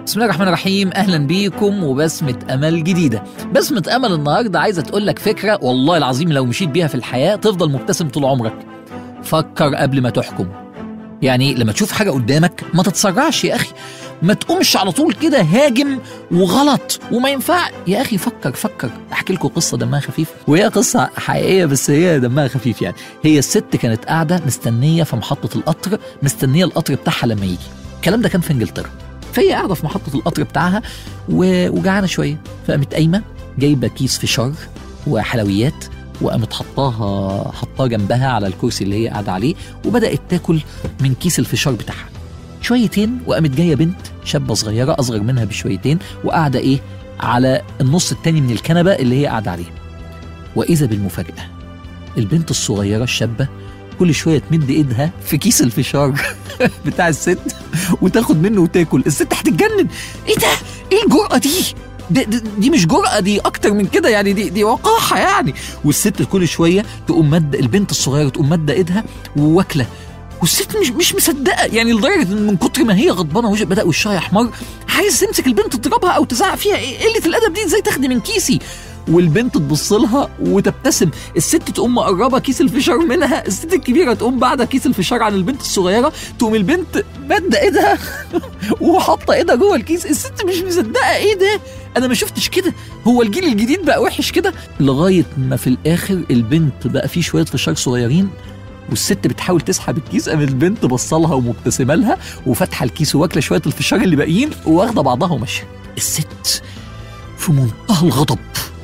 بسم الله الرحمن الرحيم اهلا بيكم وبسمة امل جديدة بسمة امل النهاردة عايزة تقول لك فكرة والله العظيم لو مشيت بيها في الحياة تفضل مبتسم طول عمرك فكر قبل ما تحكم يعني لما تشوف حاجة قدامك ما تتسرعش يا اخي ما تقومش على طول كده هاجم وغلط وما ينفع يا اخي فكر فكر احكي لكم قصه دمها خفيف وهي قصه حقيقيه بس هي دمها خفيف يعني هي الست كانت قاعده مستنيه في محطه القطر مستنيه القطر بتاعها لما يجي الكلام ده كان في انجلترا فهي قاعده في محطه القطر بتاعها و- وجعانه شويه فقامت قايمه جايبه كيس فشار وحلويات وقامت حطاها حطاه جنبها على الكرسي اللي هي قاعده عليه وبدات تاكل من كيس الفشار بتاعها شويتين وقامت جايه بنت شابه صغيره اصغر منها بشويتين وقاعده ايه على النص التاني من الكنبه اللي هي قاعده عليه واذا بالمفاجاه البنت الصغيره الشابه كل شويه تمد ايدها في كيس الفشار بتاع الست وتاخد منه وتاكل الست هتتجنن ايه ده ايه الجرأه دي دي, دي, دي مش جرأة دي أكتر من كده يعني دي دي وقاحة يعني والست كل شوية تقوم مد البنت الصغيرة تقوم مادة إيدها وواكلة والست مش مش مصدقة يعني لدرجة إن من كتر ما هي غضبانة وجه بدأ وشها يحمر عايز تمسك البنت تضربها أو تزعق فيها إيه قلة الأدب دي إزاي تاخدي من كيسي والبنت تبص لها وتبتسم الست تقوم مقربه كيس الفشار منها الست الكبيره تقوم بعد كيس الفشار عن البنت الصغيره تقوم البنت مادة ايدها وحاطه ايدها جوه الكيس الست مش مصدقه ايه ده انا ما شفتش كده هو الجيل الجديد بقى وحش كده لغايه ما في الاخر البنت بقى فيه شويه فشار صغيرين والست بتحاول تسحب الكيس قام البنت بصلها ومبتسمه لها وفاتحه الكيس وواكله شويه الفشار اللي باقيين واخده بعضها وماشيه الست في منتهى الغضب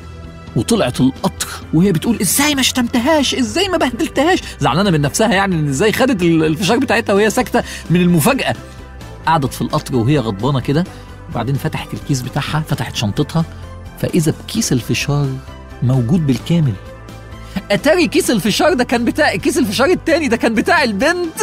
وطلعت القطر وهي بتقول ازاي ما شتمتهاش ازاي ما بهدلتهاش زعلانه من نفسها يعني ان ازاي خدت ال- الفشار بتاعتها وهي ساكته من المفاجاه قعدت في القطر وهي غضبانه كده وبعدين فتحت الكيس بتاعها فتحت شنطتها فاذا بكيس الفشار موجود بالكامل اتاري كيس الفشار ده كان بتاع كيس الفشار التاني ده كان بتاع البنت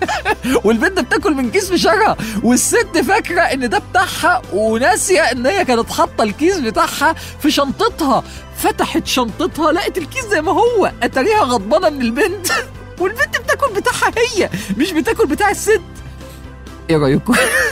والبنت بتاكل من كيس فشارها والست فاكره ان ده بتاعها وناسيه ان هي كانت حاطه الكيس بتاعها في شنطتها فتحت شنطتها لقت الكيس زي ما هو اتاريها غضبانه من البنت والبنت بتاكل بتاعها هي مش بتاكل بتاع الست ايه رايكم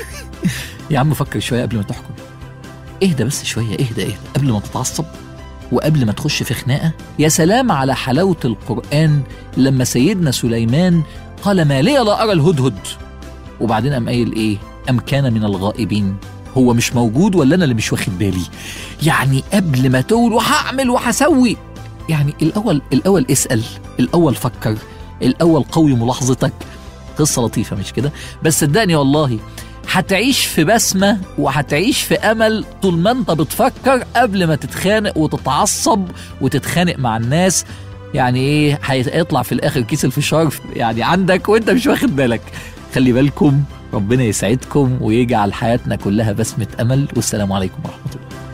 يا عم فكر شويه قبل ما تحكم اهدى بس شويه اهدى اهدى قبل ما تتعصب وقبل ما تخش في خناقه يا سلام على حلاوه القران لما سيدنا سليمان قال ما لي لا ارى الهدهد وبعدين قام قايل ايه ام كان من الغائبين هو مش موجود ولا انا اللي مش واخد بالي يعني قبل ما تقول وهعمل وهسوي يعني الاول الاول اسال الاول فكر الاول قوي ملاحظتك قصه لطيفه مش كده بس صدقني والله هتعيش في بسمة وهتعيش في أمل طول ما أنت بتفكر قبل ما تتخانق وتتعصب وتتخانق مع الناس يعني إيه هيطلع في الآخر كيس الفشار يعني عندك وأنت مش واخد بالك خلي بالكم ربنا يسعدكم ويجعل حياتنا كلها بسمة أمل والسلام عليكم ورحمة الله